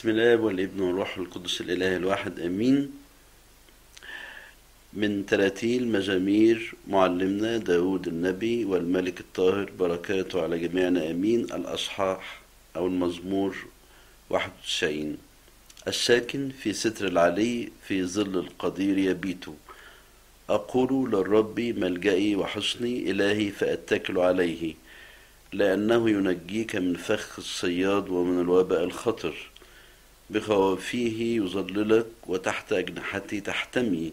بسم الله والابن والروح القدس الإله الواحد أمين من تراتيل مزامير معلمنا داود النبي والملك الطاهر بركاته على جميعنا أمين الأصحاح أو المزمور 91 الساكن في ستر العلي في ظل القدير يبيت أقول للرب ملجئي وحصني إلهي فأتكل عليه لأنه ينجيك من فخ الصياد ومن الوباء الخطر بخوافيه يظللك وتحت أجنحته تحتمي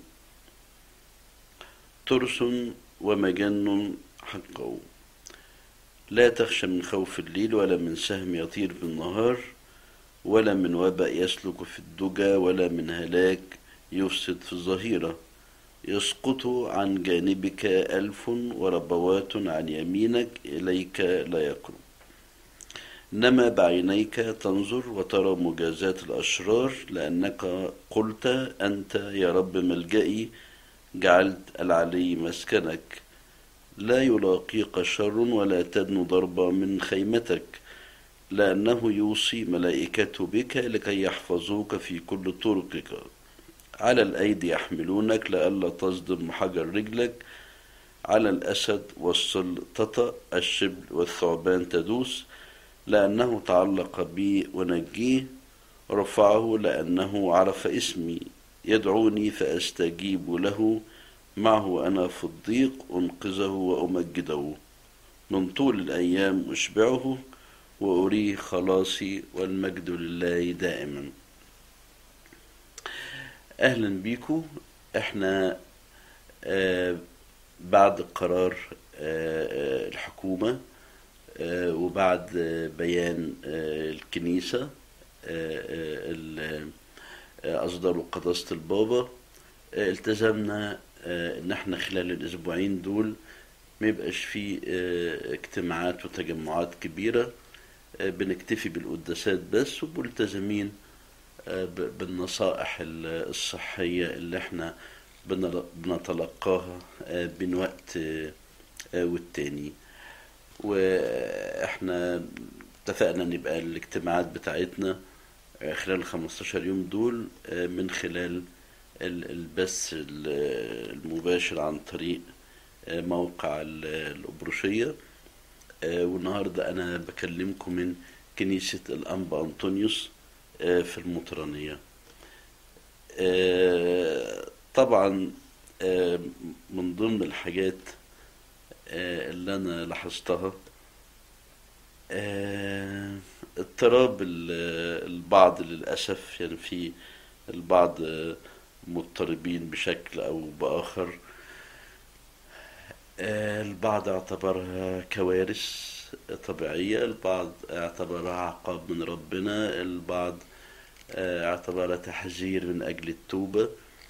ترس ومجن حقه لا تخشى من خوف الليل ولا من سهم يطير بالنهار ولا من وباء يسلك في الدجى ولا من هلاك يفسد في الظهيرة يسقط عن جانبك ألف وربوات عن يمينك إليك لا يقرب إنما بعينيك تنظر وترى مجازات الأشرار لأنك قلت أنت يا رب ملجئي جعلت العلي مسكنك لا يلاقيك شر ولا تدنو ضربة من خيمتك لأنه يوصي ملائكته بك لكي يحفظوك في كل طرقك على الأيدي يحملونك لئلا تصدم حجر رجلك على الأسد والسلطة الشبل والثعبان تدوس لأنه تعلق بي ونجيه رفعه لأنه عرف اسمي يدعوني فأستجيب له معه أنا في الضيق أنقذه وأمجده من طول الأيام أشبعه وأريه خلاصي والمجد لله دائما أهلا بيكم احنا آه بعد قرار آه الحكومة آه وبعد بيان الكنيسة أصدروا قداسة البابا التزمنا ان احنا خلال الاسبوعين دول ما يبقاش في اجتماعات وتجمعات كبيرة بنكتفي بالقداسات بس وملتزمين بالنصائح الصحية اللي احنا بنتلقاها بين وقت والتاني واحنا اتفقنا ان يبقى الاجتماعات بتاعتنا خلال 15 يوم دول من خلال البث المباشر عن طريق موقع الأبروشية والنهاردة أنا بكلمكم من كنيسة الأنبا أنطونيوس في المطرانية طبعا من ضمن الحاجات اللي أنا لاحظتها اضطراب البعض للأسف يعني في البعض مضطربين بشكل أو بآخر البعض اعتبرها كوارث طبيعية البعض اعتبرها عقاب من ربنا البعض اعتبرها تحذير من أجل التوبة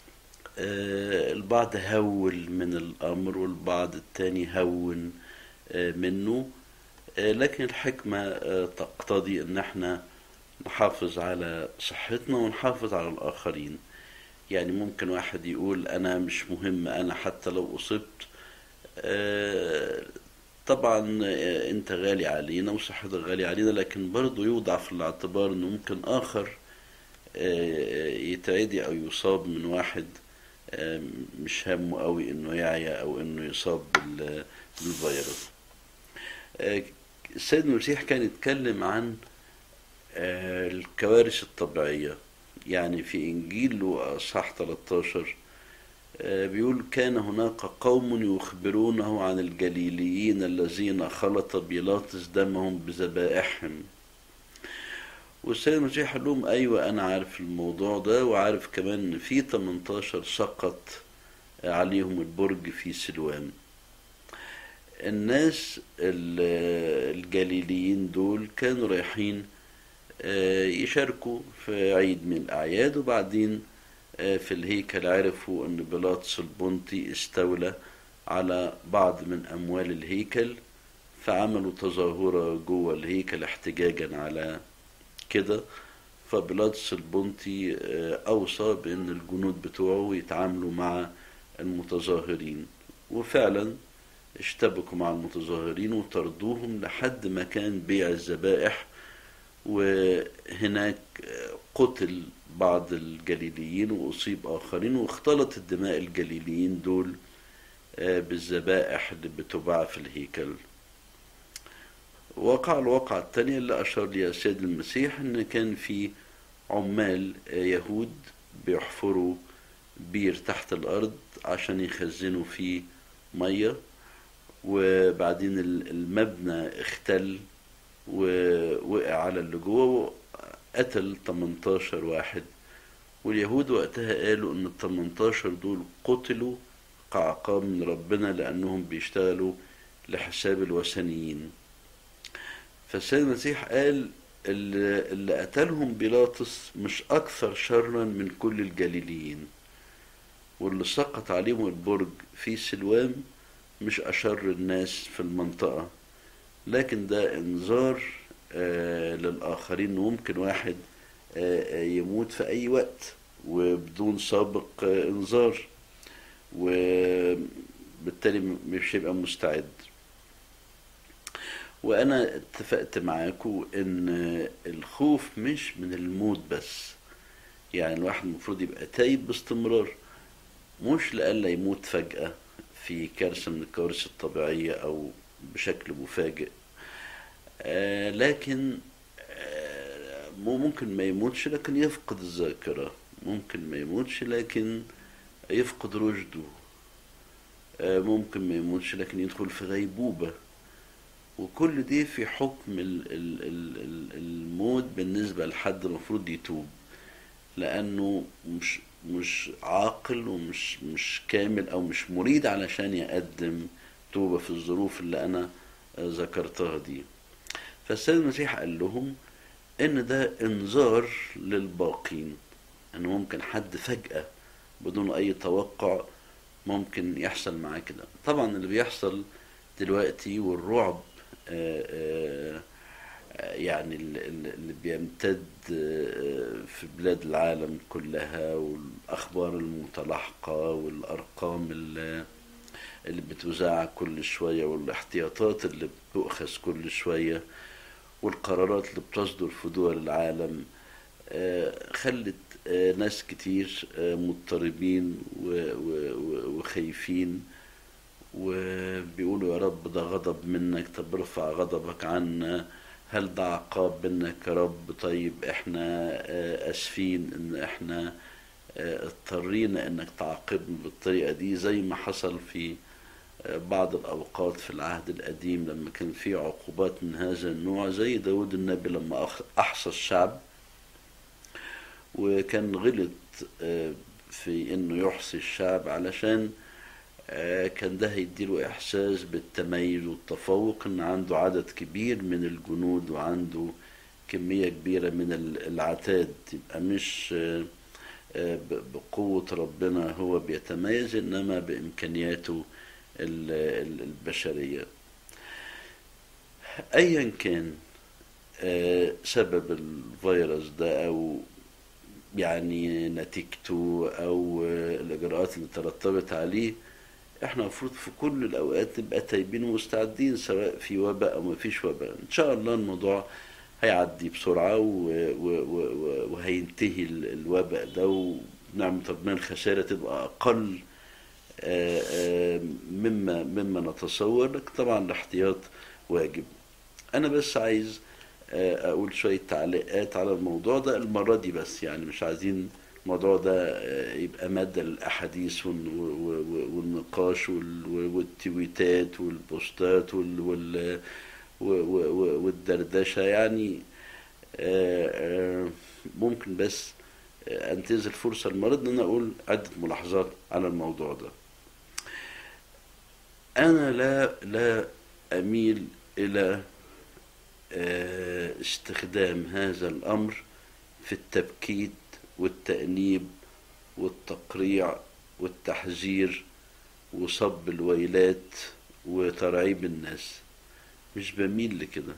البعض هول من الأمر والبعض التاني هون منه لكن الحكمة تقتضي ان احنا نحافظ على صحتنا ونحافظ على الآخرين يعني ممكن واحد يقول أنا مش مهم أنا حتى لو أصبت طبعا أنت غالي علينا وصحتك غالي علينا لكن برضه يوضع في الاعتبار أنه ممكن آخر يتعدي أو يصاب من واحد مش همه قوي أنه يعيا أو أنه يصاب بالفيروس السيد المسيح كان يتكلم عن الكوارث الطبيعية يعني في إنجيل له أصحاح 13 بيقول كان هناك قوم يخبرونه عن الجليليين الذين خلط بيلاطس دمهم بذبائحهم والسيد المسيح قال لهم أيوة أنا عارف الموضوع ده وعارف كمان إن في 18 سقط عليهم البرج في سلوان الناس الجليليين دول كانوا رايحين يشاركوا في عيد من الأعياد وبعدين في الهيكل عرفوا أن بيلاطس البنطي استولى على بعض من أموال الهيكل فعملوا تظاهرة جوه الهيكل احتجاجا على كده فبيلاطس البنطي أوصى بأن الجنود بتوعه يتعاملوا مع المتظاهرين وفعلا اشتبكوا مع المتظاهرين وطردوهم لحد مكان بيع الذبائح وهناك قتل بعض الجليليين وأصيب آخرين واختلط الدماء الجليليين دول بالذبائح اللي بتباع في الهيكل وقع الواقعة الثانية اللي أشار ليها السيد المسيح إن كان في عمال يهود بيحفروا بير تحت الأرض عشان يخزنوا فيه مية وبعدين المبنى اختل ووقع على اللي جوه قتل 18 واحد واليهود وقتها قالوا ان ال 18 دول قتلوا كعقاب من ربنا لانهم بيشتغلوا لحساب الوثنيين فالسيد المسيح قال اللي, اللي قتلهم بيلاطس مش اكثر شرا من كل الجليليين واللي سقط عليهم البرج في سلوام مش اشر الناس في المنطقه لكن ده انذار آه للآخرين إنه ممكن واحد آه يموت في أي وقت وبدون سابق آه إنذار وبالتالي مش هيبقى مستعد وأنا اتفقت معاكم إن الخوف مش من الموت بس يعني الواحد المفروض يبقى تايب باستمرار مش لألا يموت فجأة في كارثة من الكوارث الطبيعية أو بشكل مفاجئ آه لكن آه ممكن ما يموتش لكن يفقد الذاكرة ممكن ما يموتش لكن يفقد رشده آه ممكن ما يموتش لكن يدخل في غيبوبة وكل دي في حكم ال ال ال الموت بالنسبة لحد المفروض يتوب لأنه مش مش عاقل ومش مش كامل أو مش مريد علشان يقدم توبة في الظروف اللي أنا ذكرتها دي فالسيد المسيح قال لهم ان ده انذار للباقين ان ممكن حد فجأة بدون اي توقع ممكن يحصل معاه كده طبعا اللي بيحصل دلوقتي والرعب آآ آآ يعني اللي بيمتد في بلاد العالم كلها والاخبار المتلاحقه والارقام اللي اللي بتذاع كل شويه والاحتياطات اللي بتؤخذ كل شويه والقرارات اللي بتصدر في دول العالم خلت ناس كتير مضطربين وخايفين وبيقولوا يا رب ده غضب منك طب ارفع غضبك عنا هل ده عقاب منك يا رب طيب احنا اسفين ان احنا اضطرينا انك تعاقبنا بالطريقه دي زي ما حصل في بعض الأوقات في العهد القديم لما كان في عقوبات من هذا النوع زي داود النبي لما أحصى الشعب وكان غلط في إنه يحصي الشعب علشان كان ده هيديله إحساس بالتميز والتفوق إن عنده عدد كبير من الجنود وعنده كمية كبيرة من العتاد يبقى مش بقوة ربنا هو بيتميز إنما بإمكانياته البشرية أيا كان سبب الفيروس ده أو يعني نتيجته أو الإجراءات اللي ترتبت عليه احنا المفروض في كل الأوقات نبقى تايبين ومستعدين سواء في وباء أو ما فيش وباء إن شاء الله الموضوع هيعدي بسرعة وهينتهي الوباء ده ونعمة ربنا الخسارة تبقى أقل مما مما نتصور لكن طبعا الاحتياط واجب انا بس عايز اقول شويه تعليقات على الموضوع ده المره دي بس يعني مش عايزين الموضوع ده يبقى مادة للأحاديث والنقاش والتويتات والبوستات والدردشة يعني ممكن بس انتهز الفرصة المرة ان انا اقول عدة ملاحظات على الموضوع ده انا لا لا اميل الى استخدام هذا الامر في التبكيت والتأنيب والتقريع والتحذير وصب الويلات وترعيب الناس مش بميل لكده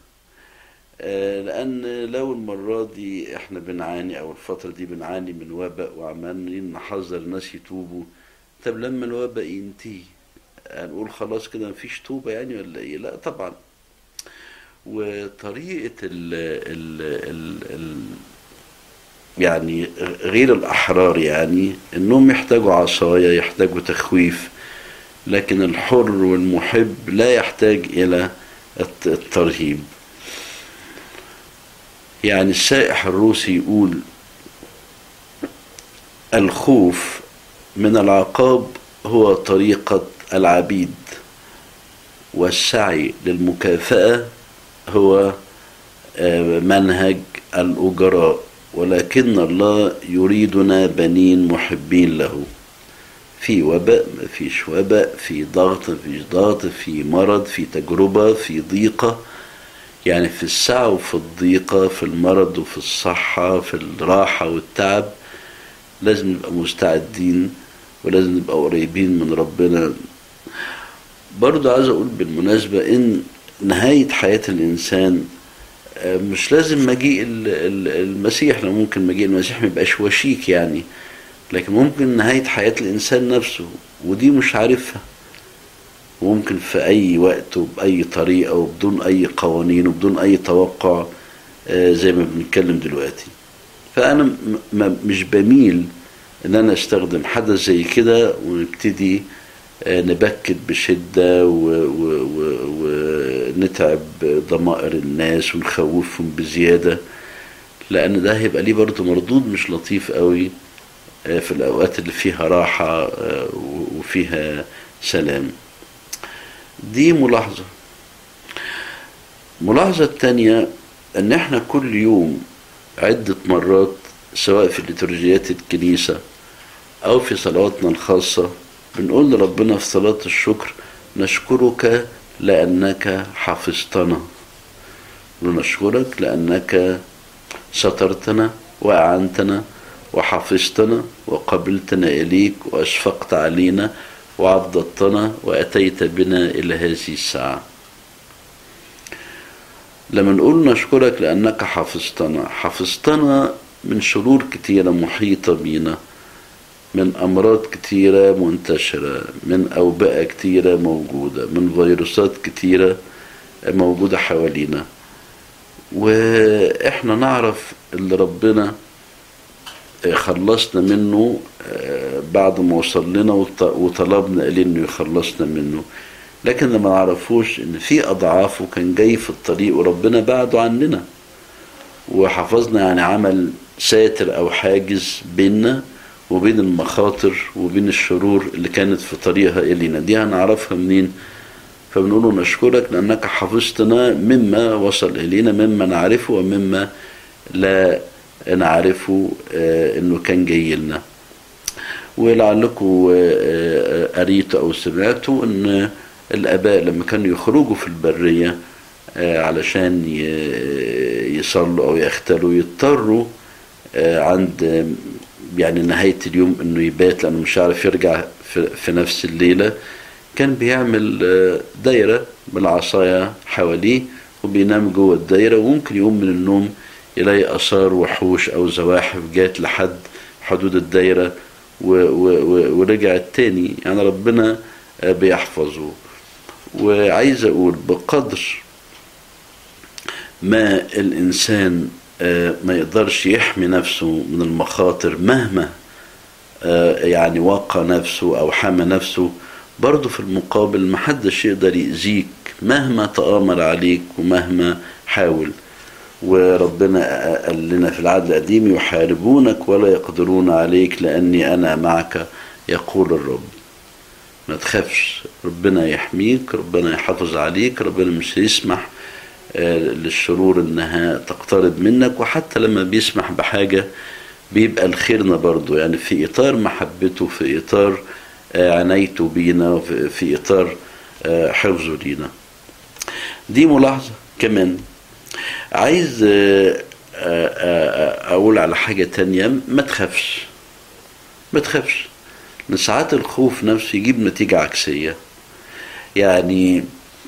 لأن لو المرة دي احنا بنعاني أو الفترة دي بنعاني من وباء وعمالين نحذر الناس يتوبوا طب لما الوباء ينتهي هنقول خلاص كده مفيش توبة يعني ولا ايه؟ لا طبعا وطريقة ال ال ال ال يعني غير الأحرار يعني إنهم يحتاجوا عصاية يحتاجوا تخويف لكن الحر والمحب لا يحتاج إلى الترهيب يعني السائح الروسي يقول الخوف من العقاب هو طريقة العبيد والسعي للمكافأة هو منهج الأجراء ولكن الله يريدنا بنين محبين له في وباء ما فيش وباء في ضغط ما فيش ضغط في مرض في تجربة في ضيقة يعني في السعة وفي الضيقة في المرض وفي الصحة في الراحة والتعب لازم نبقى مستعدين ولازم نبقى قريبين من ربنا برضه عايز أقول بالمناسبة إن نهاية حياة الإنسان مش لازم مجيء المسيح لو ممكن مجيء المسيح ما يبقاش وشيك يعني لكن ممكن نهاية حياة الإنسان نفسه ودي مش عارفها وممكن في أي وقت وبأي طريقة وبدون أي قوانين وبدون أي توقع زي ما بنتكلم دلوقتي فأنا مش بميل إن أنا أستخدم حدث زي كده ونبتدي نبكت بشدة ونتعب ضمائر الناس ونخوفهم بزيادة لأن ده هيبقى ليه برضه مردود مش لطيف قوي في الأوقات اللي فيها راحة وفيها سلام دي ملاحظة ملاحظة التانية ان احنا كل يوم عدة مرات سواء في لترجيات الكنيسة او في صلواتنا الخاصة بنقول لربنا في صلاة الشكر نشكرك لأنك حفظتنا ونشكرك لأنك سترتنا وأعنتنا وحفظتنا وقبلتنا إليك وأشفقت علينا وعضدتنا وأتيت بنا إلى هذه الساعة لما نقول نشكرك لأنك حفظتنا حفظتنا من شرور كتيرة محيطة بينا من أمراض كتيرة منتشرة من أوبئة كتيرة موجودة من فيروسات كتيرة موجودة حوالينا وإحنا نعرف اللي ربنا خلصنا منه بعد ما وصل لنا وطلبنا إليه إنه يخلصنا منه لكن لما نعرفوش إن في أضعافه كان جاي في الطريق وربنا بعده عننا وحفظنا يعني عمل ساتر أو حاجز بيننا وبين المخاطر وبين الشرور اللي كانت في طريقها إلينا دي هنعرفها منين فبنقول نشكرك لأنك حفظتنا مما وصل إلينا مما نعرفه ومما لا نعرفه انه كان جاي لنا ولعلكم قريتوا او سمعتوا ان الاباء لما كانوا يخرجوا في البريه علشان يصلوا او يختلوا يضطروا عند يعني نهايه اليوم انه يبات لانه مش عارف يرجع في نفس الليله كان بيعمل دايره بالعصايه حواليه وبينام جوه الدايره وممكن يقوم من النوم يلاقي آثار وحوش أو زواحف جات لحد حدود الدايرة ورجعت تاني يعني ربنا بيحفظه وعايز أقول بقدر ما الإنسان ما يقدرش يحمي نفسه من المخاطر مهما يعني وقى نفسه أو حمى نفسه برضه في المقابل محدش يقدر يأذيك مهما تآمر عليك ومهما حاول وربنا قال لنا في العهد القديم يحاربونك ولا يقدرون عليك لأني أنا معك يقول الرب ما تخافش ربنا يحميك ربنا يحافظ عليك ربنا مش هيسمح للشرور انها تقترب منك وحتى لما بيسمح بحاجة بيبقى الخيرنا برضو يعني في اطار محبته في اطار عنايته بينا في اطار حفظه لينا دي ملاحظة كمان عايز اقول على حاجة تانية ما تخافش ما تخافش من ساعات الخوف نفسه يجيب نتيجة عكسية يعني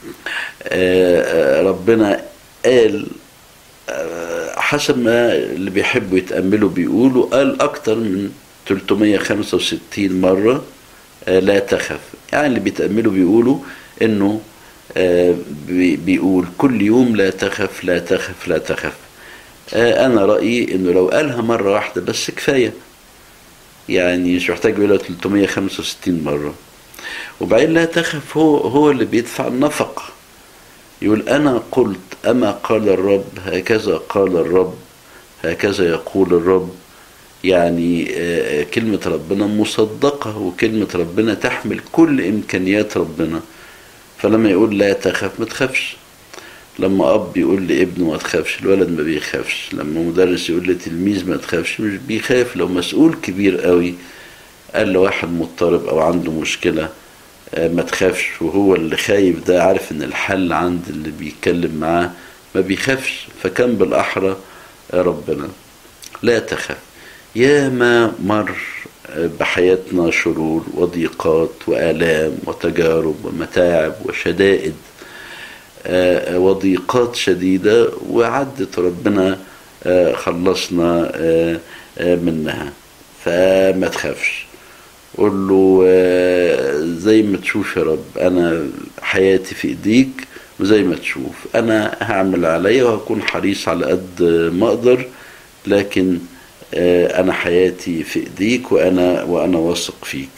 ربنا قال حسب ما اللي بيحبوا يتأملوا بيقولوا قال أكتر من 365 مرة لا تخف يعني اللي بيتأملوا بيقولوا إنه بيقول كل يوم لا تخف لا تخف لا تخف آه، انا رايي انه لو قالها مره واحده بس كفايه يعني مش محتاج يقولها 365 مره وبعدين لا تخف هو هو اللي بيدفع النفقه يقول انا قلت اما قال الرب هكذا قال الرب هكذا يقول الرب يعني آه، كلمة ربنا مصدقة وكلمة ربنا تحمل كل إمكانيات ربنا فلما يقول لا تخاف ما تخافش لما أب يقول لابنه ما تخافش الولد ما بيخافش لما مدرس يقول لتلميذ ما تخافش مش بيخاف لو مسؤول كبير قوي قال لواحد مضطرب أو عنده مشكلة آه، ما تخافش وهو اللي خايف ده عارف ان الحل عند اللي بيتكلم معاه ما بيخافش فكان بالأحرى يا ربنا لا تخاف يا ما مر بحياتنا شرور وضيقات وآلام وتجارب ومتاعب وشدائد آه، وضيقات شديدة وعدت ربنا آه، خلصنا آه، آه، منها فما تخافش قول له آه، زي ما تشوف يا رب أنا حياتي في إيديك وزي ما تشوف أنا هعمل عليا وهكون حريص على قد ما أقدر لكن آه، أنا حياتي في إيديك وأنا وأنا واثق فيك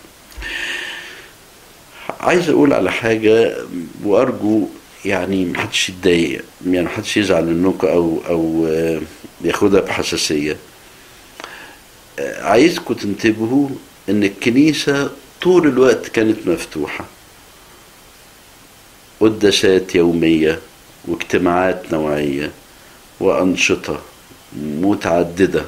عايز أقول على حاجة وأرجو يعني محدش يتضايق يعني محدش يزعل منكم أو أو آه، ياخدها بحساسية آه، عايزكم تنتبهوا إن الكنيسة طول الوقت كانت مفتوحة قداسات يومية واجتماعات نوعية وأنشطة متعددة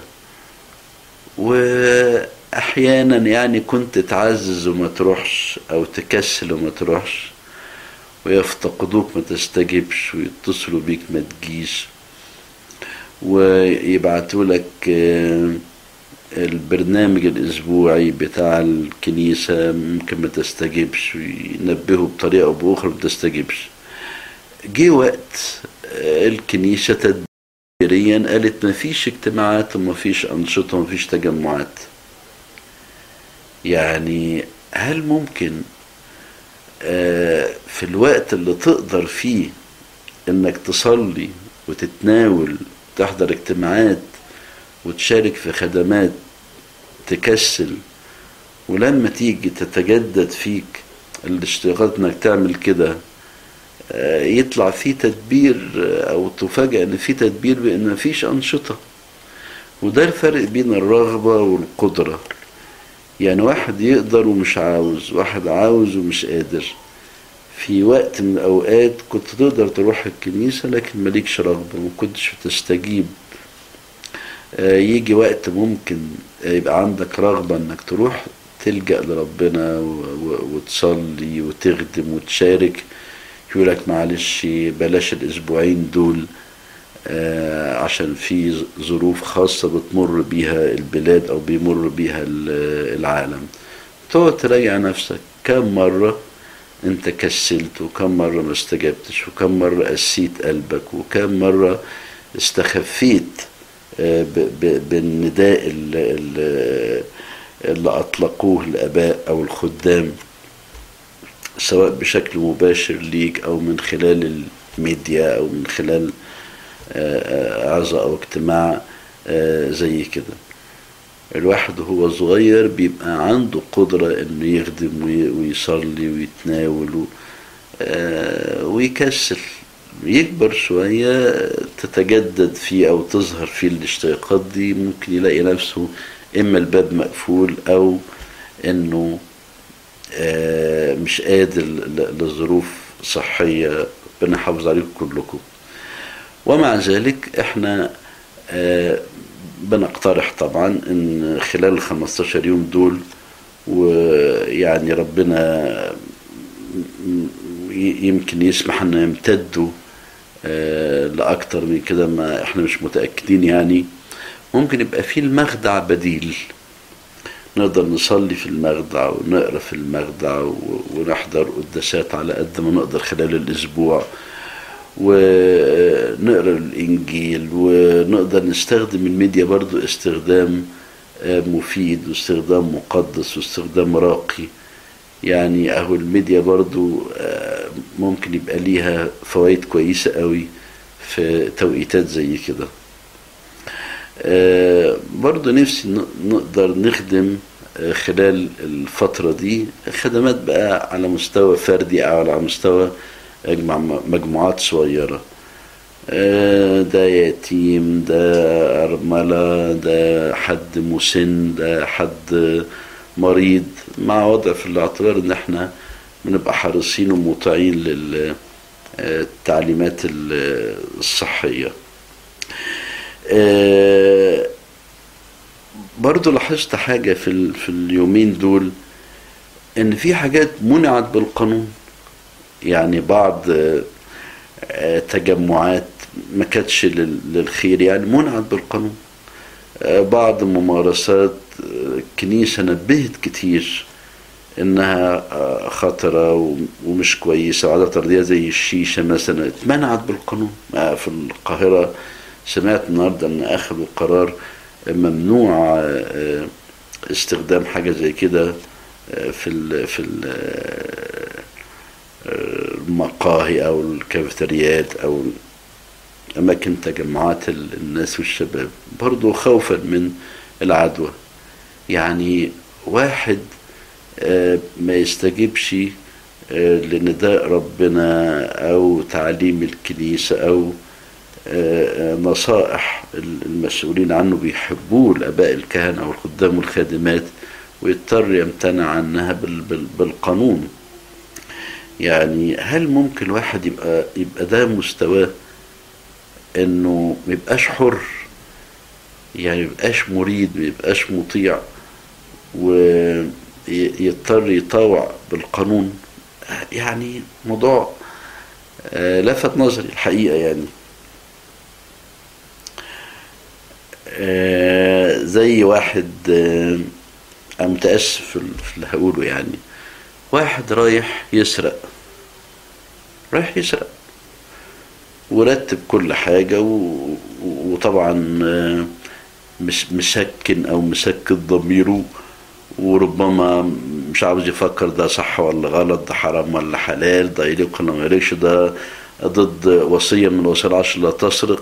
وأحيانا يعني كنت تعزز وما تروحش أو تكسل وما تروحش ويفتقدوك ما تستجبش ويتصلوا بيك ما تجيش ويبعتوا لك آه، البرنامج الأسبوعي بتاع الكنيسة ممكن ما تستجبش وينبهوا بطريقة أو بأخرى ما تستجبش جه وقت آه، الكنيسة تدبيريا قالت ما فيش اجتماعات وما فيش أنشطة وما فيش تجمعات يعني هل ممكن آه، في الوقت اللي تقدر فيه انك تصلي وتتناول تحضر اجتماعات وتشارك في خدمات تكسل ولما تيجي تتجدد فيك الاشتياقات انك تعمل كده آه، يطلع في تدبير آه، او تفاجأ ان في تدبير بان مفيش انشطة وده الفرق بين الرغبة والقدرة يعني واحد يقدر ومش عاوز واحد عاوز ومش قادر في وقت من الأوقات كنت تقدر تروح الكنيسة لكن مالكش رغبة ما كنتش بتستجيب آه، يجي وقت ممكن يبقى عندك رغبة انك تروح تلجأ لربنا و- و- وتصلي وتخدم وتشارك يقولك معلش بلاش الأسبوعين دول آه، عشان في ظ- ظروف خاصة بتمر بيها البلاد أو بيمر بيها ال- العالم تقعد تراجع نفسك كم مرة انت كسلت وكم مرة ما استجبتش وكم مرة قسيت قلبك وكم مرة استخفيت آه، ب- ب- بالنداء اللي, اللي- اللي أطلقوه الآباء أو الخدام سواء بشكل مباشر ليك أو من خلال الميديا أو من خلال آه، آه، عظة أو اجتماع آه، زي كده الواحد وهو صغير بيبقى عنده قدرة انه يخدم وي- ويصلي ويتناول و- آه، ويكسل يكبر شوية تتجدد فيه أو تظهر فيه الاشتياقات دي ممكن يلاقي نفسه إما الباب مقفول أو إنه آه، مش قادر ل- لظروف صحية ربنا يحافظ عليكم كلكم ومع ذلك احنا آه، بنقترح طبعا ان خلال ال 15 يوم دول ويعني ربنا م- ي- يمكن يسمح ان يمتدوا آه، لاكتر من كده ما احنا مش متاكدين يعني ممكن يبقى في المخدع بديل نقدر نصلي في المخدع ونقرا في المخدع و- ونحضر قداسات على قد ما نقدر خلال الاسبوع ونقرا الانجيل ونقدر نستخدم الميديا برضو استخدام آه، مفيد واستخدام مقدس واستخدام راقي يعني اهو الميديا برضو آه، ممكن يبقى ليها فوائد كويسة قوي في توقيتات زي كده آه، برضو نفسي ن- نقدر نخدم آه، خلال الفترة دي خدمات بقى على مستوى فردي أو على مستوى أجمع مجموعات صغيرة آه، ده يتيم ده أرملة ده حد مسن ده حد مريض مع وضع في الاعتبار ان احنا بنبقى حريصين ومطيعين للتعليمات الصحية آه، برضو لاحظت حاجة في, ال- في اليومين دول ان في حاجات منعت بالقانون يعني بعض آه، آه، تجمعات ما كانتش لل- للخير يعني منعت بالقانون آه، بعض ممارسات آه، الكنيسة نبهت كتير انها آه، خطرة و- ومش كويسة وعادة طردية زي الشيشة مثلا اتمنعت بالقانون آه، في القاهرة سمعت النهاردة ان اخذوا قرار ممنوع آه، آه، استخدام حاجة زي كده آه، في ال في ال آه، المقاهي او الكافيتريات او اماكن تجمعات ال- الناس والشباب برضو خوفا من العدوى يعني واحد آه، ما يستجيبش آه، لنداء ربنا او تعليم الكنيسه او آه، آه، نصائح المسؤولين عنه بيحبوه الاباء الكهنه او الخدام والخادمات ويضطر يمتنع عنها بال- بال- بالقانون يعني هل ممكن الواحد يبقى يبقى ده مستواه انه ما يبقاش حر يعني ما يبقاش مريد ما يبقاش مطيع ويضطر يطاوع بالقانون يعني موضوع آه، لفت نظري الحقيقة يعني آه، زي واحد آه، أنا متأسف في في اللي هقوله يعني واحد رايح يسرق رايح يسرق ورتب كل حاجة و... وطبعا آه، مش مسكن أو مسكت ضميره وربما مش عاوز يفكر ده صح ولا غلط ده حرام ولا حلال ده يليق ولا ما يليقش ده ضد وصية من وصايا العشر لا تسرق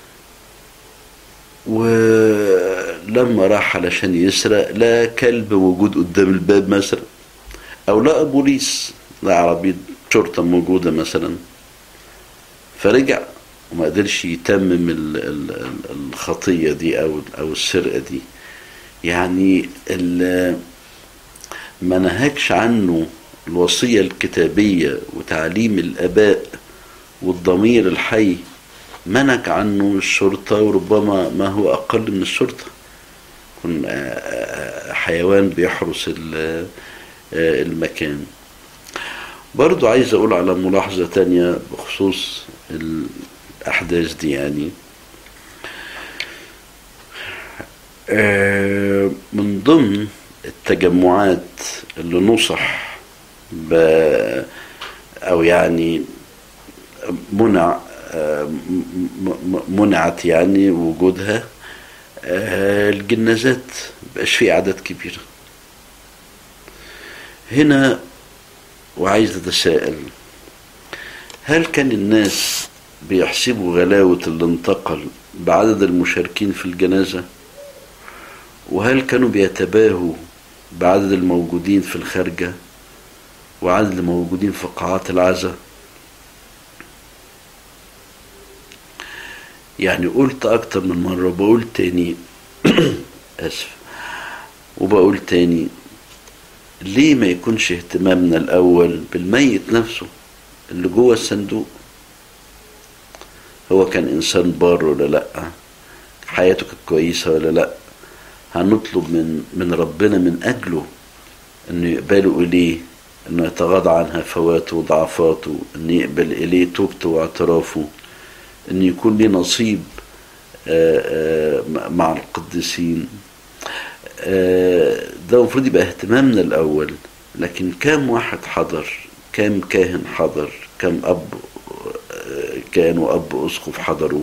ولما راح علشان يسرق لا كلب موجود قدام الباب مثلا او لقى بوليس لا عربية شرطة موجودة مثلا فرجع وما قدرش يتمم ال- ال- ال- الخطية دي او او السرقة دي يعني ال- ما نهاكش عنه الوصية الكتابية وتعليم الآباء والضمير الحي منك عنه الشرطة وربما ما هو أقل من الشرطة يكون آه، آه، حيوان بيحرس ال- آه، المكان برضو عايز أقول على ملاحظة تانية بخصوص الأحداث دي يعني آه، من ضمن التجمعات اللي نصح ب أو يعني منع آه، م- م- منعت يعني وجودها آه، الجنازات مبقاش فيه أعداد كبيرة هنا وعايز أتساءل هل كان الناس بيحسبوا غلاوة اللي انتقل بعدد المشاركين في الجنازة وهل كانوا بيتباهوا بعدد الموجودين في الخارجة وعدد الموجودين في قاعات العزاء يعني قلت أكتر من مرة وبقول تاني آسف وبقول تاني ليه ما يكونش اهتمامنا الأول بالميت نفسه اللي جوه الصندوق هو كان إنسان بار ولا لأ حياته كانت كويسة ولا لأ هنطلب من من ربنا من أجله إنه يقبله إليه إنه يتغاضى عن هفواته وضعفاته إنه يقبل إليه توبته واعترافه إن يكون ليه نصيب آه، آه، مع القديسين آه، ده المفروض يبقى اهتمامنا الأول لكن كام واحد حضر كام كاهن حضر كام أب آه، كان وأب أسقف حضروا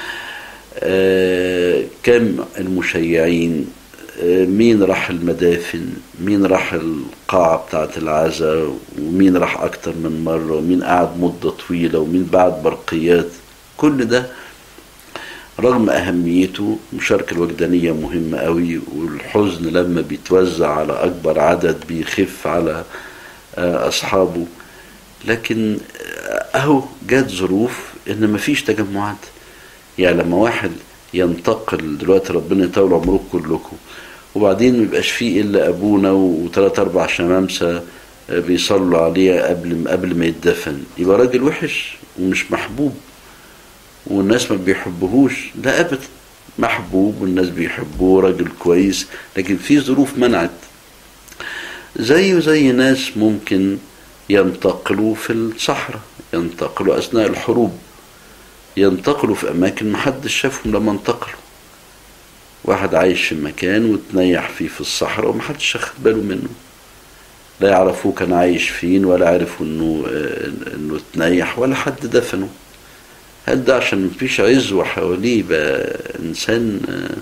آه، كم المشيعين آه، مين راح المدافن مين راح القاعة بتاعة العزاء ومين راح أكتر من مرة ومين قعد مدة طويلة ومين بعد برقيات كل ده رغم أهميته المشاركة الوجدانية مهمة قوي والحزن لما بيتوزع على أكبر عدد بيخف على أصحابه لكن أهو جات ظروف إن مفيش تجمعات يعني لما واحد ينتقل دلوقتي ربنا يطول عمركم كلكم وبعدين ما يبقاش فيه إلا أبونا وثلاث أربع شمامسة بيصلوا عليه قبل قبل ما يتدفن يبقى راجل وحش ومش محبوب والناس ما بيحبوهوش لا ابدا محبوب والناس بيحبوه راجل كويس لكن في ظروف منعت زيه زي ناس ممكن ينتقلوا في الصحراء ينتقلوا اثناء الحروب ينتقلوا في اماكن محدش شافهم لما انتقلوا واحد عايش في مكان وتنيح فيه في الصحراء ومحدش اخد باله منه لا يعرفوه كان عايش فين ولا عرفوا انه انه تنيح ولا حد دفنه هل ده عشان مفيش عزوة حواليه بقى إنسان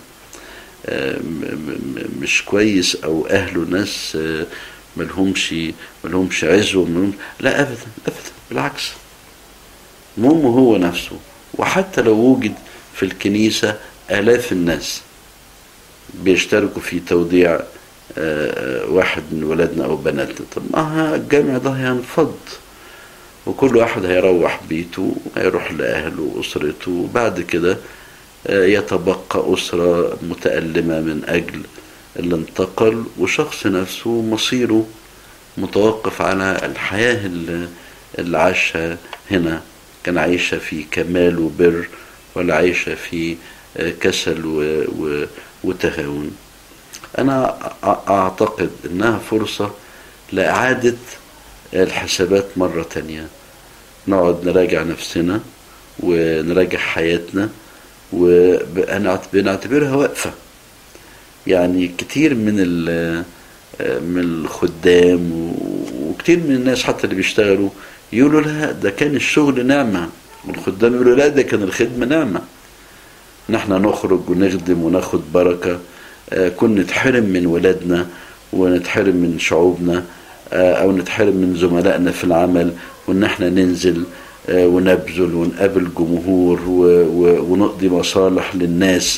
مش كويس أو أهله ناس ملهمش ملهمش عزوة ملهمش لا أبدا أبدا بالعكس المهم هو نفسه وحتى لو وجد في الكنيسة آلاف الناس بيشتركوا في توديع واحد من ولادنا أو بناتنا طب ما الجامع ده هينفض وكل واحد هيروح بيته هيروح لأهله وأسرته وبعد كده يتبقى أسرة متألمة من أجل اللي انتقل وشخص نفسه مصيره متوقف على الحياة اللي عاشها هنا كان عايشة في كمال وبر ولا عايشة في كسل وتهاون أنا أعتقد أنها فرصة لإعادة الحسابات مرة تانية نقعد نراجع نفسنا ونراجع حياتنا وبنعتبرها وقفة يعني كتير من من الخدام وكتير من الناس حتى اللي بيشتغلوا يقولوا لا ده كان الشغل نعمة والخدام يقولوا لا ده كان الخدمة نعمة نحن نخرج ونخدم وناخد بركة كنا نتحرم من ولادنا ونتحرم من شعوبنا او نتحرم من زملائنا في العمل وان احنا ننزل ونبذل ونقابل جمهور ونقضي مصالح للناس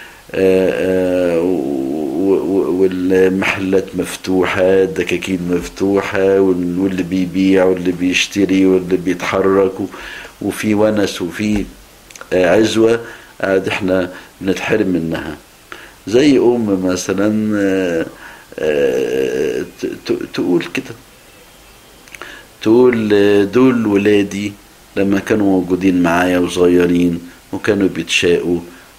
والمحلات مفتوحة الدكاكين مفتوحة واللي بيبيع واللي بيشتري واللي بيتحرك وفي ونس وفي عزوة احنا بنتحرم منها زي أم مثلا تقول كده تقول دول ولادي لما كانوا موجودين معايا وصغيرين وكانوا بيتشاقوا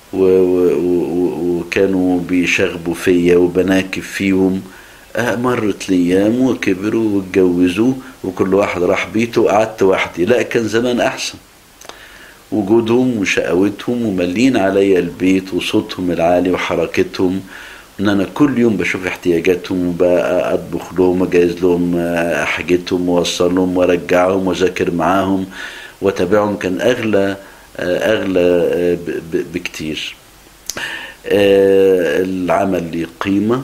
وكانوا بيشغبوا فيا وبناكب فيهم مرت الايام وكبروا واتجوزوا وكل واحد راح بيته وقعدت وحدي لا كان زمان احسن وجودهم وشقاوتهم وملين عليا البيت وصوتهم العالي وحركتهم ان انا كل يوم بشوف احتياجاتهم وبقى اطبخ لهم واجهز لهم حاجتهم واوصلهم وارجعهم واذاكر معاهم واتابعهم كان اغلى اغلى بكتير العمل ليه قيمة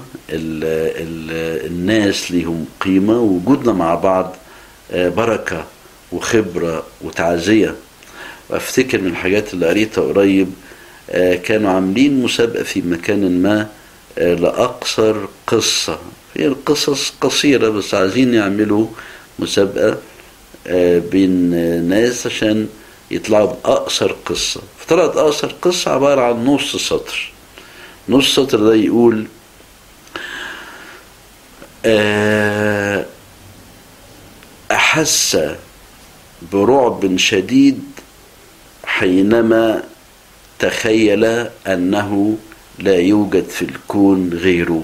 الناس ليهم قيمة وجودنا مع بعض بركة وخبرة وتعزية وافتكر من الحاجات اللي قريتها قريب كانوا عاملين مسابقة في مكان ما لأقصر قصة هي القصص قصيرة بس عايزين يعملوا مسابقة بين ناس عشان يطلعوا بأقصر قصة فطلعت أقصر قصة عبارة عن نص سطر نص سطر ده يقول أحس برعب شديد حينما تخيل أنه لا يوجد في الكون غيره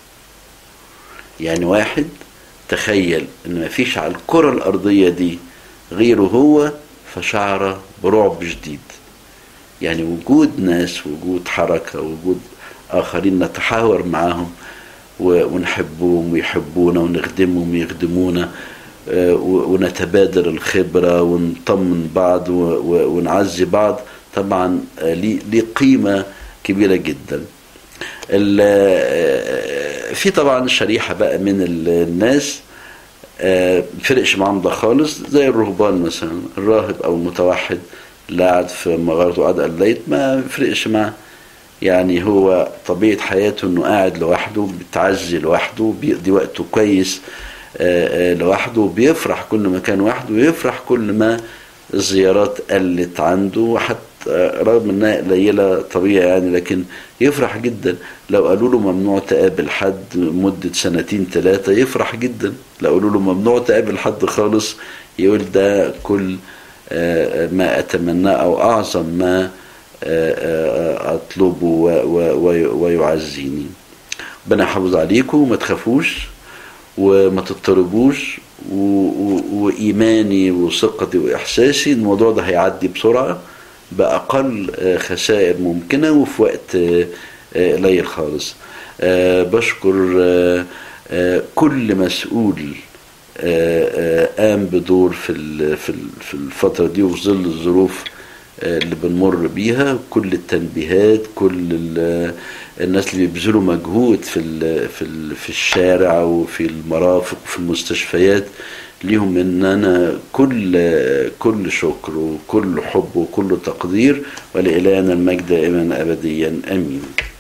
يعني واحد تخيل ان ما فيش على الكرة الارضية دي غيره هو فشعر برعب شديد يعني وجود ناس وجود حركة وجود اخرين نتحاور معاهم ونحبهم ويحبونا ونخدمهم ويخدمونا ونتبادل الخبرة ونطمن بعض ونعزي بعض طبعا ليه قيمة كبيرة جدا في طبعا شريحة بقى من الناس فرقش معاهم ده خالص زي الرهبان مثلا الراهب او المتوحد لا قعد في مغارته وقعد قليت ما يفرقش معاه يعني هو طبيعة حياته انه قاعد لوحده بيتعزي لوحده بيقضي وقته كويس آه، آه، لوحده بيفرح كل ما كان وحده ويفرح كل ما الزيارات قلت عنده حتى رغم انها قليله طبيعي يعني لكن يفرح جدا لو قالوا له ممنوع تقابل حد مده سنتين ثلاثه يفرح جدا لو قالوا له ممنوع تقابل حد خالص يقول ده كل آه، ما اتمناه او اعظم ما آه، آه، اطلبه و- و- وي- ويعزيني ربنا يحافظ عليكم وما تخافوش وما تضطربوش و- و- وإيماني وثقتي وإحساسي إن الموضوع ده هيعدي بسرعة بأقل آه، خسائر ممكنة وفي وقت آه، آه، قليل خالص آه، بشكر آه، آه، كل مسؤول آه، آه، قام بدور في ال- في ال- في الفترة دي وفي ظل الظروف آه، اللي بنمر بيها كل التنبيهات كل ال- الناس اللي بيبذلوا مجهود في ال- في ال- في الشارع وفي المرافق وفي المستشفيات ليهم مننا كل كل شكر وكل حب وكل تقدير ولإلهنا المجد دائما أبديا آمين